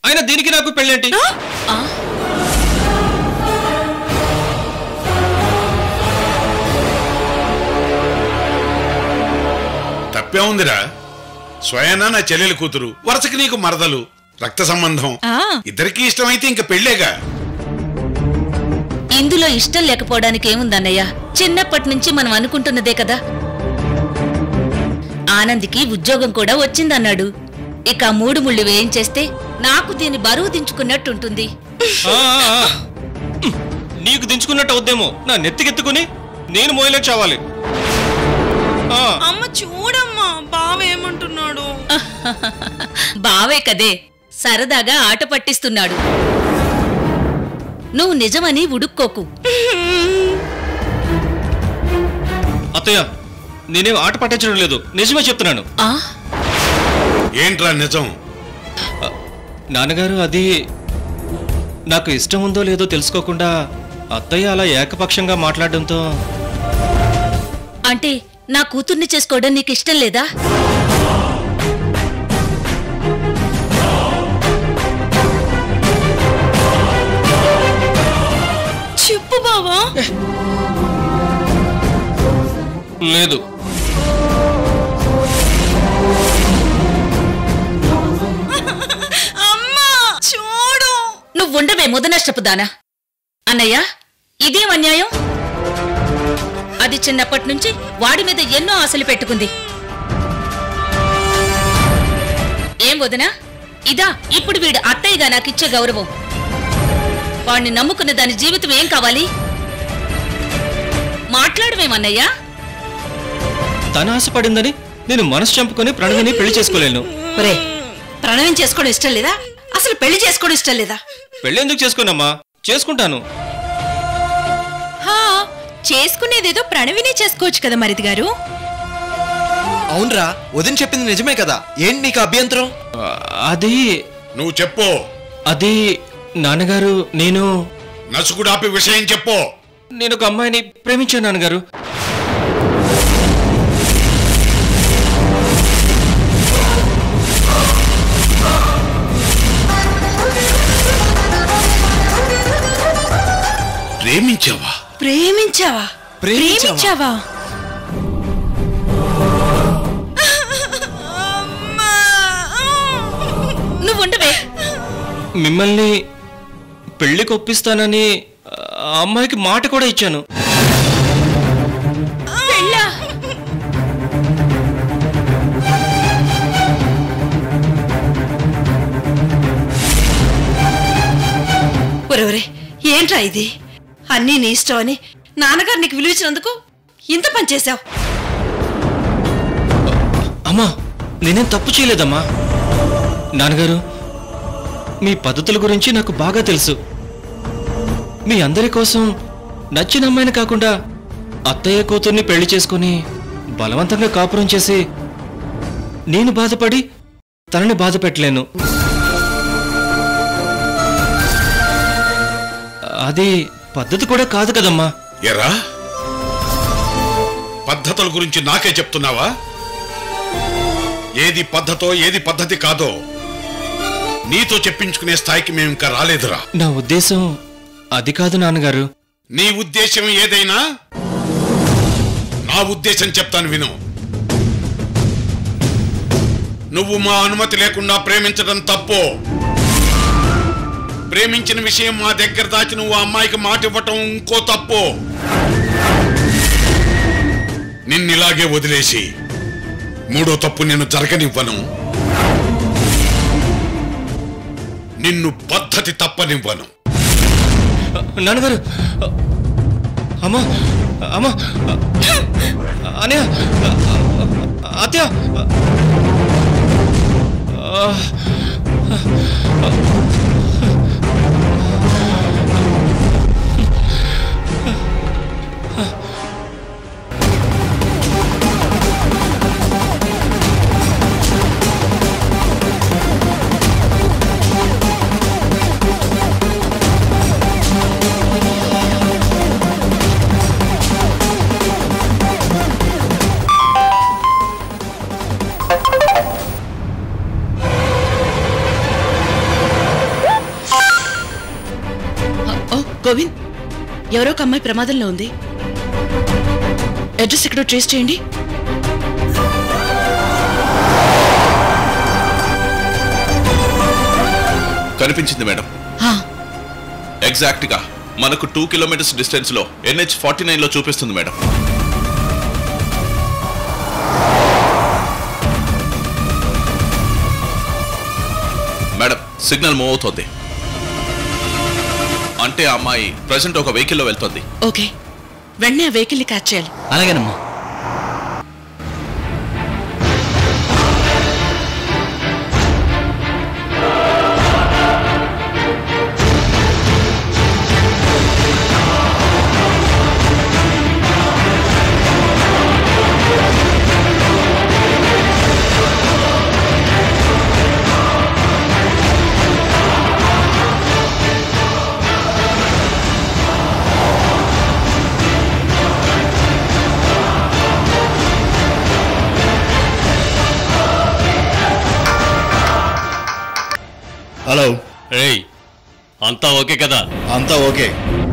అయినా దీనికి నాకు పెళ్ళేంటి ఆ? తప్పే ఉందిరా స్వయానా నా చెల్లెలి కూతురు వరుసకి నీకు మరదలు రక్త సంబంధం ఆ. ఇద్దరికి ఇష్టమైతే ఇంక పెళ్ళేగా ఇందులో ఇష్టం లేకపోవడానికి ఏముందన్నయ్య చిన్నప్పటి నుంచి మనం అనుకుంటున్నదే కదా ఆనంద్కి ఉద్యోగం కూడా వచ్చిందన్నాడు ఇక ఆ మూడు ముళ్ళు వేయించేస్తే నాకు దీని బరువు దించుకున్నట్టుంటుంది ఆ, ఆ, ఆ. నీకు దించుకున్నట్టు అవుద్దేమో నా నెత్తికెత్తుకుని నేను మోయలేక చావాలి ఆ, అమ్మ చూడమ్మా బావ ఏమంటున్నాడు బావే కదే సరదాగా ఆట పట్టిస్తున్నాడు నువ్వు నిజమని ఉడుక్కోకు అత్తయ్య నేనేం ఆట పట్టించడం లేదు నిజమే చెప్తున్నాను ఆ ఏంట్రా నిజం నాన్నగారు అది నాకు ఇష్టం ఉందో లేదో తెలుసుకోకుండా అత్తయ్య అలా ఏకపక్షంగా మాట్లాడడంతో అంటే నా కూతుర్ని చేసుకోవడం నీకు ఇష్టం లేదా చెప్పు బావా లేదు అమ్మా చూడు నువ్వుండవే ముదనష్టపు దానా అన్నయ్య ఇదేం అన్యాయం అది చిన్నప్పటి నుంచి వాడి మీద ఎన్నో ఆశలు పెట్టుకుంది ఏం వదనా ఇదా ఇప్పుడు వీడు అత్తయ్యగా నాకిచ్చే గౌరవం వాణ్ణి నమ్ముకున్న దాని జీవితం ఏం కావాలి మాట్లాడవేమన్నయ్యా తన ఆశపడిందని నేను మనసు చంపుకొని ప్రణవిని పెళ్లి చేసుకోలేను ఒరే ప్రణయం చేసుకోవడం ఇష్టం లేదా అసలు పెళ్లి చేసుకోవడం ఇష్టం లేదా పెళ్లి ఎందుకు చేసుకోనమ్మా చేసుకుంటాను హా చేసుకునేదేదో ప్రణవినే చేసుకోవచ్చు కదా మరిది గారు అవునరా వదిన చెప్పింది నిజమే కదా ఏంటి నీకు అభ్యంతరం ఆ, అది నువ్వు చెప్పు అది నాన్నగారు నేను నసుకుడాపి విషయం చెప్పు నేను ఒక అమ్మాయిని ప్రేమించాను నాన్నగారు ప్రేమించావా ప్రేమించావా ప్రేమించావా? ప్రేమించావా నువ్వుండవే మిమ్మల్ని పెళ్లికి ఒప్పిస్తానని ఆ అమ్మాయికి మాట కూడా ఇచ్చాను పెళ్ళా ఒరే ఏంట్రా ఇది అన్నీ నీ ఇష్టం అని నాన్నగారు నీకు విలువించినందుకు ఇంత పని చేశావు అమ్మా నేనేం తప్పు చేయలేదమ్మా నాన్నగారు మీ పద్ధతుల గురించి నాకు బాగా తెలుసు మీ అందరి కోసం నచ్చిన అమ్మాయిని కాకుండా అత్తయ్య కూతుర్ని పెళ్లి చేసుకుని బలవంతంగా కాపురం చేసి నేను బాధపడి తనని బాధ పెట్టలేను అది పద్ధతి కూడా కాదు కదమ్మా ఎరా పద్ధతుల గురించి నాకే చెప్తున్నావా ఏది పద్ధతో ఏది పద్ధతి కాదో నీతో చెప్పించుకునే స్థాయికి మేము ఇంకా రాలేదురా నా ఉద్దేశం అది కాదు నాన్నగారు నీ ఉద్దేశం ఏదైనా నా ఉద్దేశం చెప్తాను విను నువ్వు మా అనుమతి లేకుండా ప్రేమించడం తప్పు ప్రేమించిన విషయం మా దగ్గర దాచి నువ్వు ఆ అమ్మాయికి మాట ఇవ్వటం ఇంకో తప్పు నిన్నిలాగే వదిలేసి మూడో తప్పు నేను జరగనివ్వను నిన్ను పద్ధతి తప్పనివ్వను నాన్నగారు అమ్మా అమ్మా అనయ్య అత్య గోవింద్ ఎవరో ఒక అమ్మాయి ప్రమాదంలో ఉంది అడ్రస్ ఎక్కడో ట్రేస్ చేయండి కనిపించింది మేడం హా, ఎగ్జాక్ట్ గా మనకు టూ కిలోమీటర్స్ డిస్టెన్స్ లో ఎన్హెచ్ ఫార్టీ నైన్ లో చూపిస్తుంది మేడం మేడం సిగ్నల్ మూవ్ అవుతోంది అంటే ఆ అమ్మాయి ప్రజెంట్ ఒక వెహికల్లో వెళ్తుంది ఓకే వెంటనే ఆ వెహికల్ని క్యాచ్ చేయాలి అలాగేనమ్మా హలో ఏయ్ అంతా ఓకే కదా అంతా ఓకే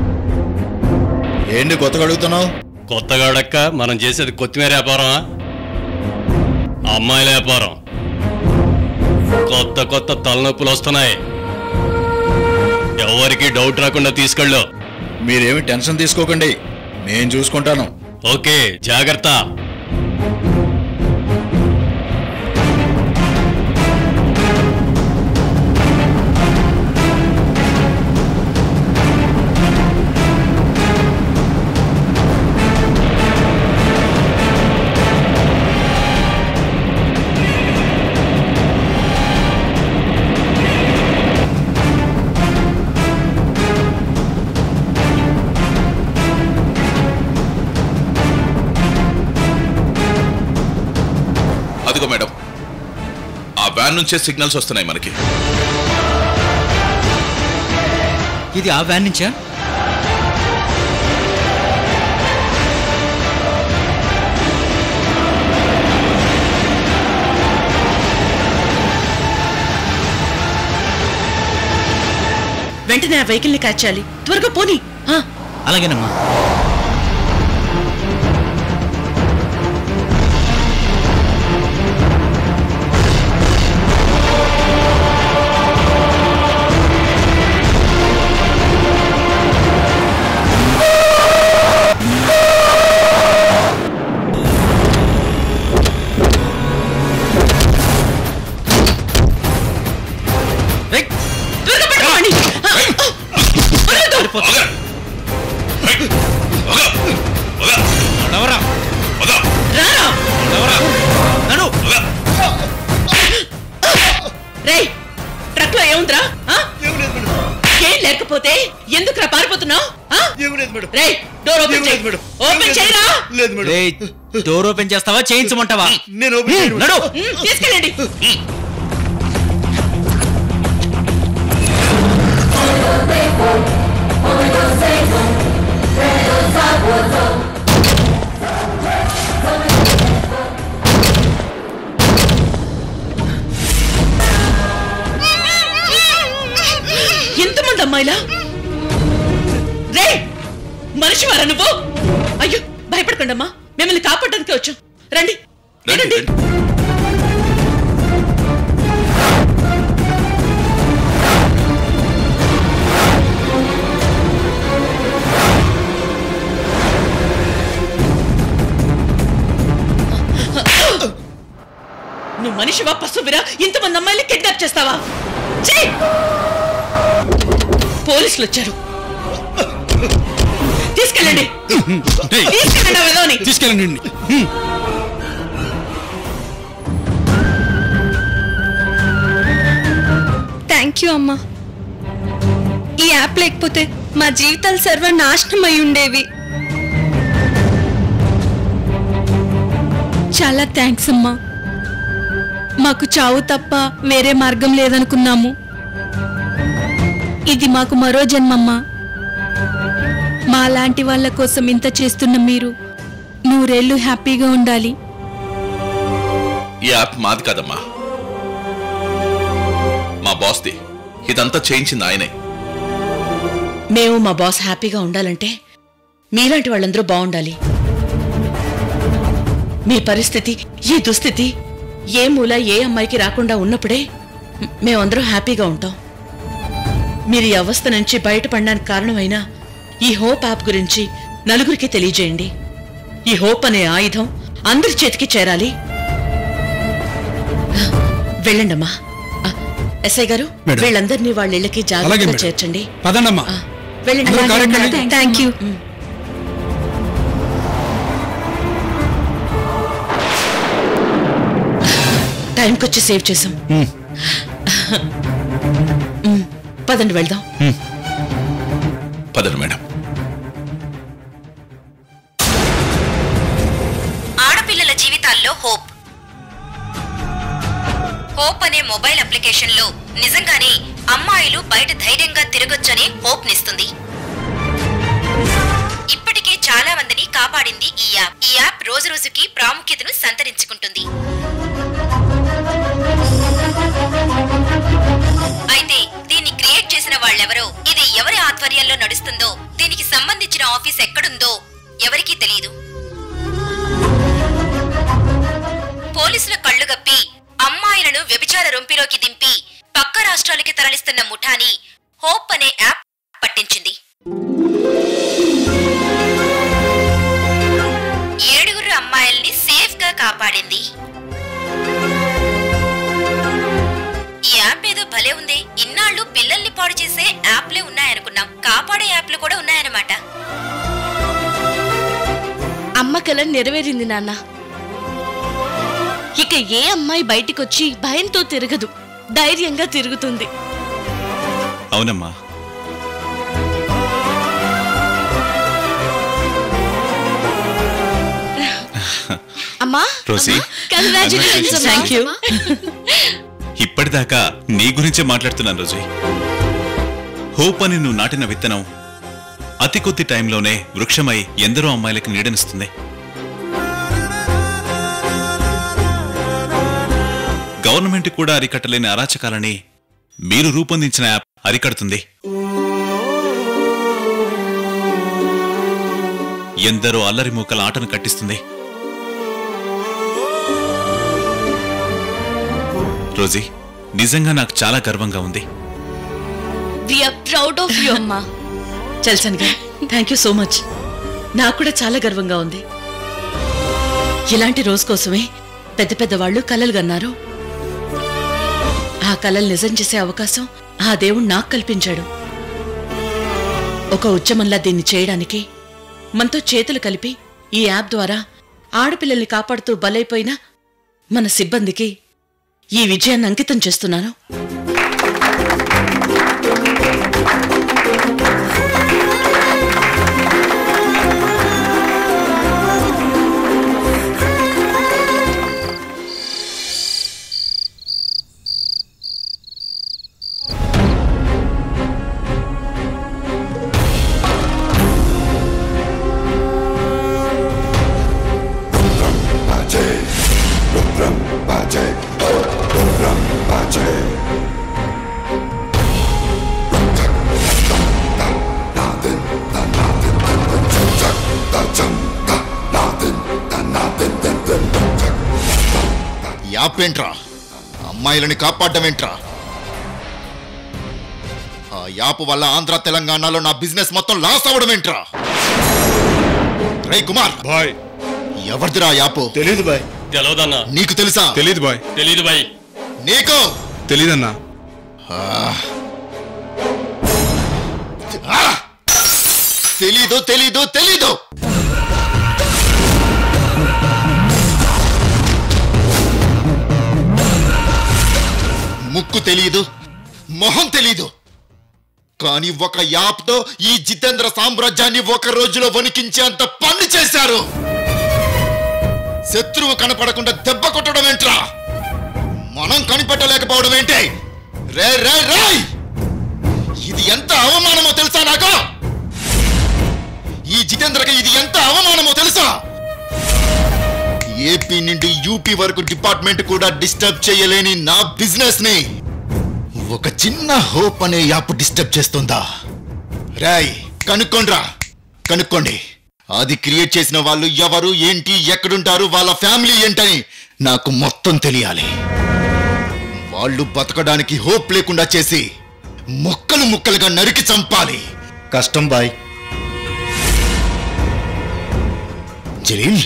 ఏంటి కొత్తగా అడుగుతున్నావు కొత్తగా అడక్క మనం చేసేది కొత్తిమీర వ్యాపారమా అమ్మాయిల వ్యాపారం కొత్త కొత్త తలనొప్పులు వస్తున్నాయి ఎవరికి డౌట్ రాకుండా తీసుకెళ్ళు మీరేమి టెన్షన్ తీసుకోకండి నేను చూసుకుంటాను ఓకే జాగ్రత్త అదిగో మేడం ఆ వ్యాన్ నుంచే సిగ్నల్స్ వస్తున్నాయి మనకి ఇది ఆ వ్యాన్ నుంచా వెంటనే ఆ వెహికల్ని క్యాచ్ చేయాలి త్వరగా పోనీ ఆ, అలాగేనమ్మా రేయ్, త్వరగా పట్టుకోండి ఆ, వదలొద్దు. ఆగ! హై! ఆగ! ఆగ! నడవరా, ఆగ! రారా నడవరా. నడు. ఆగ! రేయ్ ట్రక్ లో ఏముందిరా ఆ? ఏం లేకపోతే ఎందుకురా పారిపోతున్నావు రేయ్ డోర్ ఓపెన్ చేయి ఓపెన్ చేయరా రేయ్, డోర్ ఓపెన్ చేస్తావా చేయించమంటావా నేను నడు ఉమ్, తీసుకెళ్ళండి ఎంతమంది అమ్మాయిలా రే మనిషి వారా నువ్వు అయ్యో భయపడకండి అమ్మా మిమ్మల్ని కాపాడడానికి వచ్చాం రండి రండి, రండి రండి. నువ్వు మనిషివా పశువిరా ఇంతమంది అమ్మాయిని కిడ్నాప్ చేస్తావా చెయ్ పోలీసులు వచ్చారు తీసుకెళ్ళండి తీసుకెళ్ళండి ఆ విధవని. తీసుకెళ్ళండి థ్యాంక్ యూ అమ్మా ఈ యాప్ లేకపోతే మా జీవితాలు సర్వనాశనం అయి ఉండేవి చాలా థ్యాంక్స్ అమ్మా మాకు చావు తప్ప వేరే మార్గం లేదనుకున్నాము ఇది మాకు మరో జన్మమ్మా మా లాంటి వాళ్ళ కోసం ఇంత చేస్తున్న మీరు నూరేళ్లు హ్యాపీగా ఉండాలి ఈ యాప్ మాది కాదమ్మా మా బాస్ది ఇదంతా చేయించింది ఆయనే మేము మా బాస్ హ్యాపీగా ఉండాలంటే మీలాంటి వాళ్ళందరూ బాగుండాలి మీ పరిస్థితి ఈ దుస్థితి ఏ మూల ఏ అమ్మాయికి రాకుండా ఉన్నప్పుడే మ్- మేమందరం హ్యాపీగా ఉంటాం మీరు ఈ అవస్థ నుంచి బయటపడడానికి కారణమైన ఈ హోప్ యాప్ గురించి నలుగురికి తెలియజేయండి ఈ హోప్ అనే ఆయుధం అందరి చేతికి చేరాలి వెళ్ళండమ్మా ఆ, ఎస్ఐ గారు మేడం. వీళ్ళందరినీ వాళ్ళ ఇళ్ళకి అలాగే జాగ్రత్తగా మేడం. చేర్చండి పదండమ్మా ఆ, వెళ్ళండి అందరూ కారెక్కి వెళ్ళండి. థ్యాంక్ యూ టైంకి వచ్చి సేవ్ చేసాం ఉమ్. ఉమ్, పదండి వెళ్దాం పదండి మేడం ఆడపిల్లల జీవితాల్లో హోప్ హోప్ అనే మొబైల్ అప్లికేషన్ లో నిజంగానే అమ్మాయిలు బయట ధైర్యంగా తిరగొచ్చనే హోప్ నిస్తుంది ఇప్పటికే చాలా మందిని కాపాడింది ఈ యాప్ ఈ యాప్ రోజు రోజుకి ప్రాముఖ్యతను సంతరించుకుంటుంది అయితే దీన్ని క్రియేట్ చేసిన వాళ్ళెవరో ఇది ఎవరి ఆధ్వర్యంలో నడుస్తుందో దీనికి సంబంధించిన ఆఫీస్ ఎక్కడుందో ఎవరికీ తెలియదు పోలీసుల కళ్ళు గప్పి అమ్మాయిలను వ్యభిచార రొంపిలోకి దింపి పక్క రాష్ట్రాలకి తరలిస్తున్న ముఠాని హోప్ అనే యాప్ పట్టించింది ఏడుగురు అమ్మాయిల్ని సేఫ్ గా కాపాడింది ఈ యాప్ ఏదో భలే ఉంది ఇన్నాళ్ళు పిల్లల్ని పాడు చేసే యాప్లే ఉన్నాయనుకున్నాం కాపాడే యాప్లు కూడా ఉన్నాయన్నమాట అమ్మ కల నెరవేరింది నాన్న ఇక ఏ అమ్మాయి బయటికొచ్చి భయంతో తిరగదు ధైర్యంగా తిరుగుతుంది అవునమ్మా అమ్మా రోసి కంగ్రాచులేషన్స్ థ్యాంక్ యూ ఇప్పటిదాకా నీ గురించే మాట్లాడుతున్నాను రోజు హోప్ అని నువ్వు నాటిన విత్తనం అతి కొద్ది టైంలోనే వృక్షమై ఎందరో అమ్మాయిలకి నీడనిస్తుంది గవర్నమెంట్ కూడా అరికట్టలేని అరాచకాలని మీరు రూపొందించిన యాప్ అరికడుతుంది ఎందరో అల్లరి మూకల ఆటను కట్టిస్తుంది రోజీ నిజంగా నాకు చాలా గర్వంగా ఉంది విఆర్ ప్రౌడ్ ఆఫ్ యూ అమ్మా చల్సన్ గారు థ్యాంక్ యూ సో మచ్ నాకు కూడా చాలా గర్వంగా ఉంది ఇలాంటి రోజు కోసమే పెద్ద పెద్ద వాళ్ళు కలలు గన్నారు ఆ కలలు నిజం చేసే అవకాశం ఆ దేవుడు నాకు కల్పించాడు ఒక ఉద్యమంలా దీన్ని చేయడానికి మనతో చేతులు కలిపి ఈ యాప్ ద్వారా ఆడపిల్లల్ని కాపాడుతూ బలైపోయిన మన సిబ్బందికి ఈ విజయాన్ని అంకితం చేస్తున్నాను యాప్ ఏంట్రా అమ్మాయిలని కాపాడడం ఏంట్రా ఆ యాప్ వల్ల ఆంధ్ర తెలంగాణలో నా బిజినెస్ మొత్తం లాస్ అవ్వడం ఏంట్రా రే కుమార్ బాయ్ ఎవరిదిరా ఆ యాప్ తెలీదు బాయ్ తెలవదన్నా నీకు తెలుసా తెలీదు బాయ్ తెలీదు బాయ్ నీకు తెలీదన్నా ఆ! తెలీదు తెలీదు తెలీదు ముక్కు తెలీదు మొహం తెలీదు కానీ ఒక యాప్తో ఈ జితేంద్ర సామ్రాజ్యాన్ని ఒక రోజులో వణికించేంత పని చేశారు శత్రువు కనపడకుండా దెబ్బ కొట్టడం ఏంట్రా మనం కనిపెట్టలేకపోవడం ఏంటి రే రే రేయ్ ఇది ఎంత అవమానమో తెలుసా నాకు ఈ జితేంద్రకి ఇది ఎంత అవమానమో తెలుసా ఏపీ నుండి యూపీ వరకు డిపార్ట్మెంట్ కూడా డిస్టర్బ్ చేయలేని నా బిజినెస్ ని ఒక చిన్న హోప్ అనే యాప్ డిస్టర్బ్ చేస్తుందా రాయ్ కనుక్కోండ్రా కనుక్కోండి అది క్రియేట్ చేసిన వాళ్ళు ఎవరు ఏంటి ఎక్కడుంటారు వాళ్ళ ఫ్యామిలీ ఏంటని నాకు మొత్తం తెలియాలి వాళ్ళు బతకడానికి హోప్ లేకుండా చేసి ముక్కలు ముక్కలుగా నరికి చంపాలి కష్టం బాయ్ జలీల్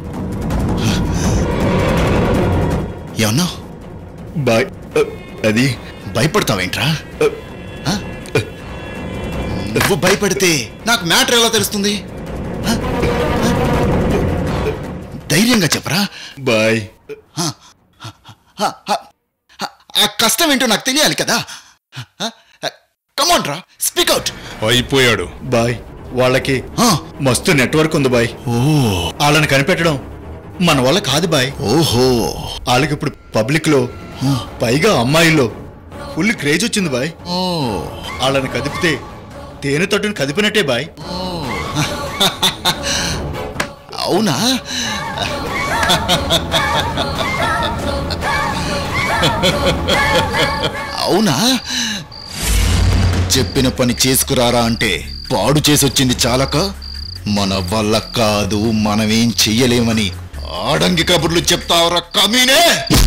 ఏమన్నా బాయ్ అది భయపడతావేంట్రా ఆ? నువ్వు భయపడితే నాకు మ్యాటర్ ఎలా తెలుస్తుంది ఆ? ఆ? ధైర్యంగా చెప్పరా బాయ్ ఆ, ఆ, ఆ, ఆ కష్టం ఏంటో నాకు తెలియాలి కదా కమాన్ రా స్పీక్ అవుట్ అయిపోయాడు బాయ్ వాళ్ళకి మస్తు నెట్వర్క్ ఉంది బాయ్ వాళ్ళని కనిపెట్టడం మన వల్ల కాదు బాయ్ ఓహో వాళ్ళకి ఇప్పుడు పబ్లిక్ లో పైగా అమ్మాయిల్లో ఫుల్ క్రేజ్ వచ్చింది బాయ్ వాళ్ళని కదిపితే తేనె తొట్టుని కదిపినట్టే బాయ్ అవునా అవునా చెప్పిన పని చేసుకురారా అంటే పాడు చేసి వచ్చింది చాలక మన వల్ల కాదు మనమేం చెయ్యలేమని ఆడంగి కబుర్లు చెప్తావరా కమీనే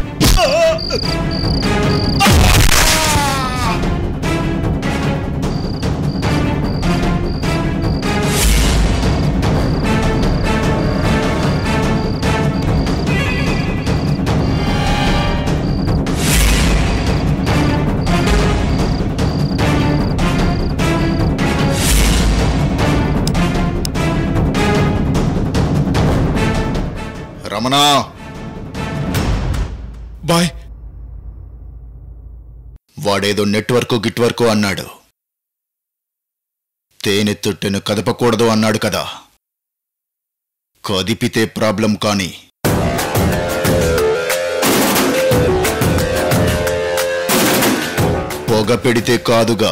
రమణ బాయ్ వాడేదో నెట్వర్క్ గిట్వర్క్ అన్నాడు తేనె తొట్టెను కదపకూడదు అన్నాడు కదా కదిపితే ప్రాబ్లం కానీ పొగ పెడితే కాదుగా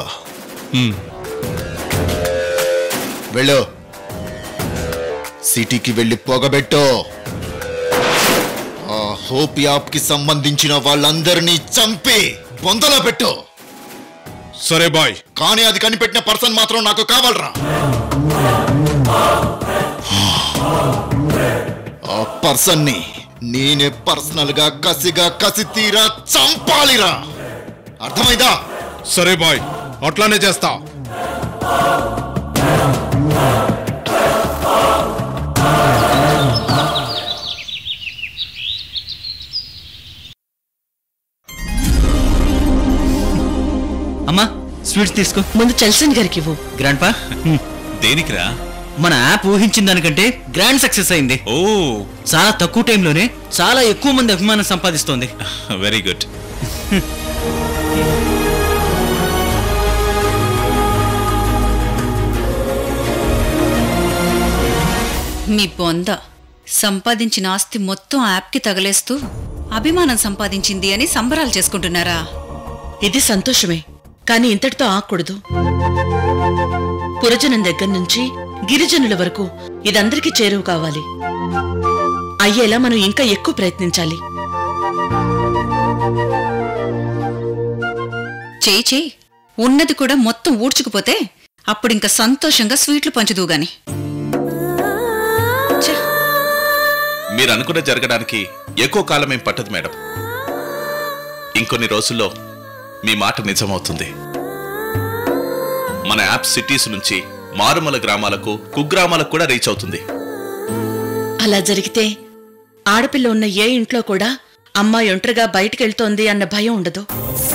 వెళ్ళు సిటీకి వెళ్ళి పొగబెట్టో ఆ హోప్ యాప్ కి సంబంధించిన వాళ్ళందరినీ చంపి బొందలో పెట్టు సరే బాయ్ కానీ అది కనిపెట్టిన పర్సన్ మాత్రం నాకు కావాలరా ఆ పర్సన్ ని నేనే పర్సనల్ గా కసిగా కసి తీరా చంపాలిరా అర్థమైందా సరే బాయ్ అట్లానే చేస్తా అమ్మా స్వీట్స్ తీసుకో ముందు చల్సన్ గారికి ఇవ్వు గ్రాండ్ పా దేనికిరా మన యాప్ ఊహించిన దానికంటే గ్రాండ్ సక్సెస్ అయింది ఓ చాలా తక్కువ టైంలోనే చాలా ఎక్కువ మంది అభిమానం సంపాదిస్తోంది వెరీ గుడ్ మీ బొంద సంపాదించిన ఆస్తి మొత్తం యాప్కి తగలేస్తూ అభిమానం సంపాదించింది అని సంబరాలు చేసుకుంటున్నారా ఇది సంతోషమే కానీ ఇంతటితో ఆగకూడదు పురజనం దగ్గర నుంచి గిరిజనుల వరకు ఇదందరికీ చేరువు కావాలి అయ్యేలా మనం ఇంకా ఎక్కువ ప్రయత్నించాలి చేయి చేయి ఉన్నది కూడా మొత్తం ఊడ్చుకుపోతే అప్పుడింక సంతోషంగా స్వీట్లు పంచుదు గాని మీరు అనుకున్న జరగడానికి ఎక్కువ కాలం ఏం పట్టదు మేడం ఇంకొన్ని రోజుల్లో మీ మాట నిజమవుతుంది మన యాప్ సిటీస్ నుంచి మారుమూల గ్రామాలకు కుగ్రామాలకు కూడా రీచ్ అవుతుంది అలా జరిగితే ఆడపిల్ల ఉన్న ఏ ఇంట్లో కూడా అమ్మాయి ఒంటరిగా బయటికెళ్తోంది అన్న భయం ఉండదు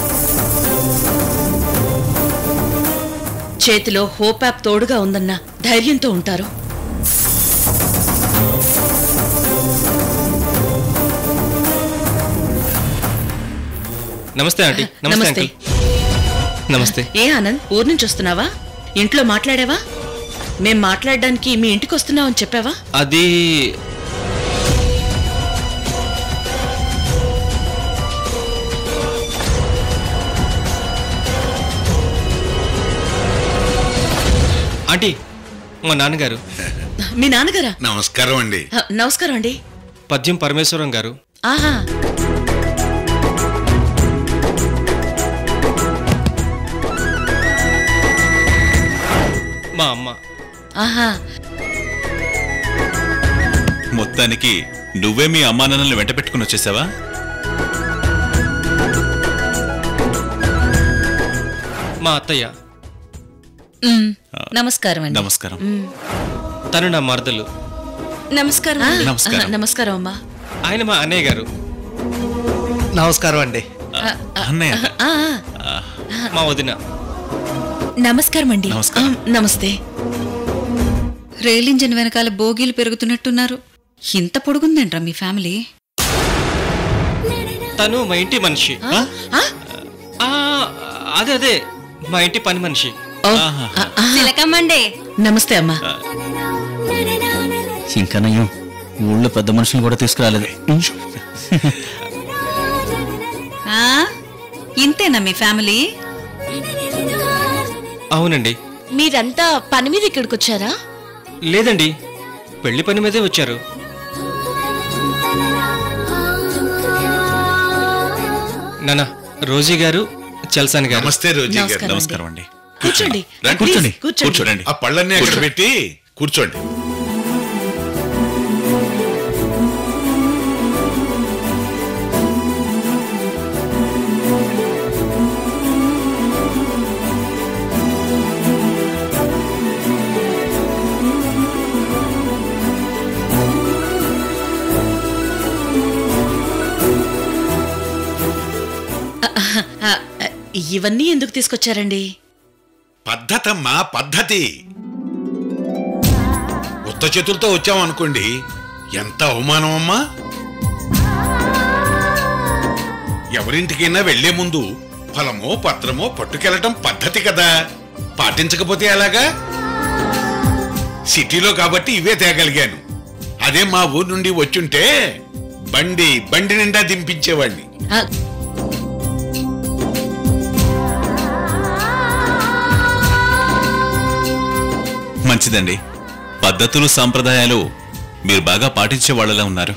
చేతిలో హోప్ యాప్ తోడుగా ఉందన్న ధైర్యంతో ఉంటారు నమస్తే ఆంటీ నమస్తే నమస్తే. అంకుల్ నమస్తే ఏ ఆనంద్ ఊరు నుంచి వస్తున్నావా ఇంట్లో మాట్లాడావా మేం మాట్లాడడానికి మీ ఇంటికి వస్తున్నావని చెప్పావా అది ఆంటీ మా నాన్నగారు మీ నాన్నగారా నమస్కారం అండి హ, నమస్కారం అండి పద్యం పరమేశ్వరం గారు ఆహా మా అమ్మ ఆహా మొత్తానికి నువ్వే మీ అమ్మా నాన్నల్ని వెంట పెట్టుకుని వచ్చేసావా మా అత్తయ్య నమస్కారం అండి నమస్కారం తను నా మరదలు నమస్కారం ఆ, అండి. నమస్కారం. ఆహా, నమస్కారం అమ్మా ఆయన మా అన్నయ్య గారు నమస్కారం అండి అన్నయ్య ఆ, ఆ, మా వదిన నమస్కారం అండి నమస్కారం నమస్తే రైల్ ఇంజన్ వెనకాల బోగీలు పెరుగుతున్నట్టున్నారు ఇంత పొడుగుందేంట్రా మీ ఫ్యామిలీ తను మా ఇంటి మనిషి ఆ? ఆ, అదే అదే మా ఇంటి పని మనిషి ఓ, ఆహా. ఆ, ఆ, తిలకమ్మండి నమస్తే అమ్మా ఇంకా నయ్యం ఊళ్ళో పెద్ద మనుషులు కూడా తీసుకురాలేదు ఆ? ఇంతేనా మీ ఫ్యామిలీ అవునండి మీరంతా పని మీద ఇక్కడికి వచ్చారా లేదండి పెళ్లి పని మీదే వచ్చారు నాన్న రోజీ గారు చల్సాని గారు నమస్తే రోజీ గారు నమస్కారం. నమస్కారం అండి కూర్చోండి రండి. కూర్చోండి కూర్చోండి కూర్చోండి ఆ పళ్ళన్నీ అక్కడ పెట్టి కూర్చోండి ఆ, ఆ, ఇవన్నీ ఎందుకు తీసుకొచ్చారండి పద్ధతమ్మా పద్ధతి ఉత్త చేతులతో వచ్చామనుకోండి ఎంత అవమానం అమ్మా ఎవరింటికైనా వెళ్లే ముందు ఫలమో పత్రమో పట్టుకెళ్ళటం పద్ధతి కదా పాటించకపోతే ఎలాగా సిటీలో కాబట్టి ఇవే తేగలిగాను అదే మా ఊరు నుండి వచ్చుంటే బండి బండి నిండా దింపించేవాడిని ఆ, మంచిదండి పద్ధతులు సాంప్రదాయాలు మీరు బాగా పాటించే వాళ్ళలా ఉన్నారు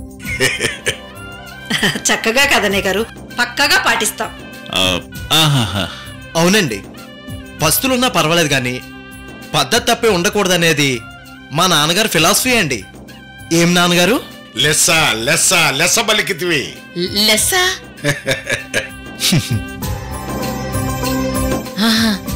చక్కగా కదనే గారు పక్కగా పాటిస్తాం ఆ, ఆహాహా అవునండి పస్తులున్నా పర్వాలేదు కానీ పద్ధతి తప్పే ఉండకూడదనేది మా నాన్నగారు ఫిలాసఫీ అండి ఏం నాన్నగారు లెస్స లెస్స లెస్స బలికితివి లెస్సా ఆహా